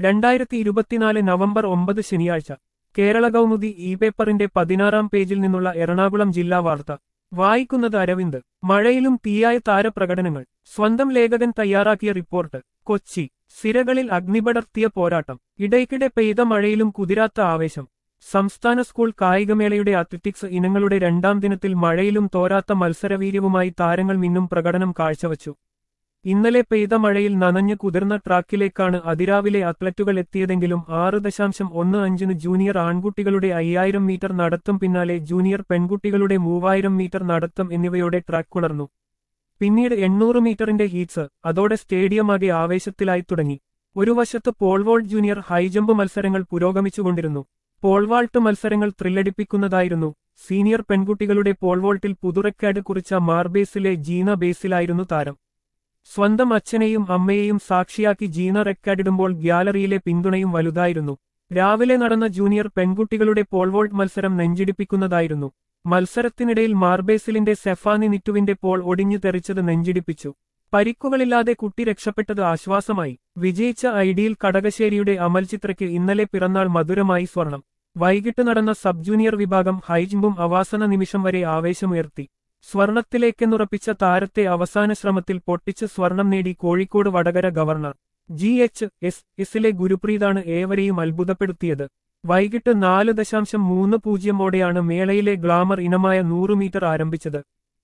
രണ്ടായിരത്തി ഇരുപത്തിനാല് നവംബർ ഒമ്പത് ശനിയാഴ്ച കേരള കൗമുദി ഇ പേപ്പറിന്റെ പതിനാറാം പേജിൽ നിന്നുള്ള എറണാകുളം ജില്ലാ വാർത്ത വായിക്കുന്നത് അരവിന്ദ് മഴയിലും തീയായ താരപ്രകടനങ്ങൾ സ്വന്തം ലേഖകൻ തയ്യാറാക്കിയ റിപ്പോർട്ട് കൊച്ചി സിരകളിൽ അഗ്നിപടർത്തിയ പോരാട്ടം ഇടയ്ക്കിടെ പെയ്ത മഴയിലും കുതിരാത്ത ആവേശം സംസ്ഥാന സ്കൂൾ കായികമേളയുടെ അത്ലറ്റിക്സ് ഇനങ്ങളുടെ രണ്ടാം ദിനത്തിൽ മഴയിലും തോരാത്ത മത്സരവീര്യവുമായി താരങ്ങൾ മിന്നും പ്രകടനം കാഴ്ചവച്ചു ഇന്നലെ പെയ്ത മഴയിൽ നനഞ്ഞു കുതിർന്ന ട്രാക്കിലേക്കാണ് അതിരാവിലെ അത്ലറ്റുകൾ എത്തിയതെങ്കിലും ആറ് ദശാംശം ഒന്ന് അഞ്ചിന് ജൂനിയർ ആൺകുട്ടികളുടെ അയ്യായിരം മീറ്റർ നടത്തം പിന്നാലെ ജൂനിയർ പെൺകുട്ടികളുടെ മൂവായിരം മീറ്റർ നടത്തം എന്നിവയോടെ ട്രാക്ക് കുളർന്നു പിന്നീട് എണ്ണൂറ് മീറ്ററിന്റെ ഹീറ്റ്സ് അതോടെ സ്റ്റേഡിയമാകെ ആവേശത്തിലായി തുടങ്ങി ഒരു വശത്ത് പോൾവോൾട്ട് ജൂനിയർ ഹൈജമ്പ് മത്സരങ്ങൾ പുരോഗമിച്ചുകൊണ്ടിരുന്നു പോൾവാൾട്ട് മത്സരങ്ങൾ ത്രില്ലടിപ്പിക്കുന്നതായിരുന്നു സീനിയർ പെൺകുട്ടികളുടെ പോൾവോൾട്ടിൽ പുതുറെക്കാഡ് കുറിച്ച മാർബേസിലെ ജീന ബേസിലായിരുന്നു താരം സ്വന്തം അച്ഛനെയും അമ്മയെയും സാക്ഷിയാക്കി ജീന റെക്കാർഡിടുമ്പോൾ ഗ്യാലറിയിലെ പിന്തുണയും വലുതായിരുന്നു രാവിലെ നടന്ന ജൂനിയർ പെൺകുട്ടികളുടെ പോൾവോൾട്ട് മത്സരം നെഞ്ചിടിപ്പിക്കുന്നതായിരുന്നു മത്സരത്തിനിടയിൽ മാർബേസിലിന്റെ സെഫാനി നിറ്റുവിന്റെ പോൾ ഒടിഞ്ഞു തെറിച്ചത് നെഞ്ചിടിപ്പിച്ചു പരിക്കുകളില്ലാതെ കുട്ടി രക്ഷപ്പെട്ടത് ആശ്വാസമായി വിജയിച്ച ഐഡിയിൽ കടകശ്ശേരിയുടെ അമൽചിത്രയ്ക്ക് ഇന്നലെ പിറന്നാൾ മധുരമായി സ്വർണം വൈകിട്ട് നടന്ന സബ് ജൂനിയർ വിഭാഗം ഹൈജമ്പും അവാസന നിമിഷം വരെ ആവേശമുയർത്തി സ്വർണത്തിലേക്കെന്നുറപ്പിച്ച താരത്തെ അവസാന ശ്രമത്തിൽ പൊട്ടിച്ച് സ്വർണം നേടി Kozhikode Vadakara governor G H S എസിലെ ഗുരുപ്രീതാണ് ഏവരെയും അത്ഭുതപ്പെടുത്തിയത് വൈകിട്ട് നാല് ദശാംശം മൂന്ന് പൂജ്യമോടെയാണ് മേളയിലെ ഗ്ലാമർ ഇനമായ നൂറ് മീറ്റർ ആരംഭിച്ചത്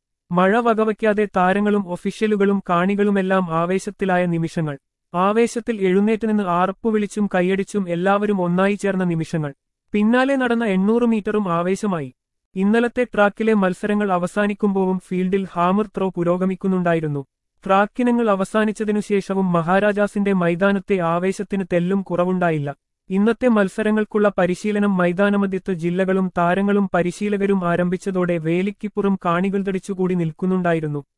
മഴ വകവയ്ക്കാതെ താരങ്ങളും ഒഫീഷ്യലുകളും കാണികളുമെല്ലാം ആവേശത്തിലായ നിമിഷങ്ങൾ ആവേശത്തിൽ എഴുന്നേറ്റുനിന്ന് ആർപ്പു വിളിച്ചും കൈയടിച്ചും എല്ലാവരും ഒന്നായി ചേർന്ന നിമിഷങ്ങൾ പിന്നാലെ നടന്ന എണ്ണൂറ് മീറ്ററും ആവേശമായി ഇന്നലത്തെ ട്രാക്കിലെ മത്സരങ്ങൾ അവസാനിക്കുമ്പോഴും ഫീൽഡിൽ ഹാമർ ത്രോ പുരോഗമിക്കുന്നുണ്ടായിരുന്നു ട്രാക്കിനങ്ങൾ അവസാനിച്ചതിനുശേഷവും മഹാരാജാസിന്റെ മൈതാനത്തെ ആവേശത്തിന് തെല്ലും കുറവുണ്ടായില്ല ഇന്നത്തെ മത്സരങ്ങൾക്കുള്ള പരിശീലനം മൈതാനമധ്യത്ത് ജില്ലകളും താരങ്ങളും പരിശീലകരും ആരംഭിച്ചതോടെ വേലിക്കിപ്പുറം കാണികൾ തടിച്ചുകൂടി നിൽക്കുന്നുണ്ടായിരുന്നു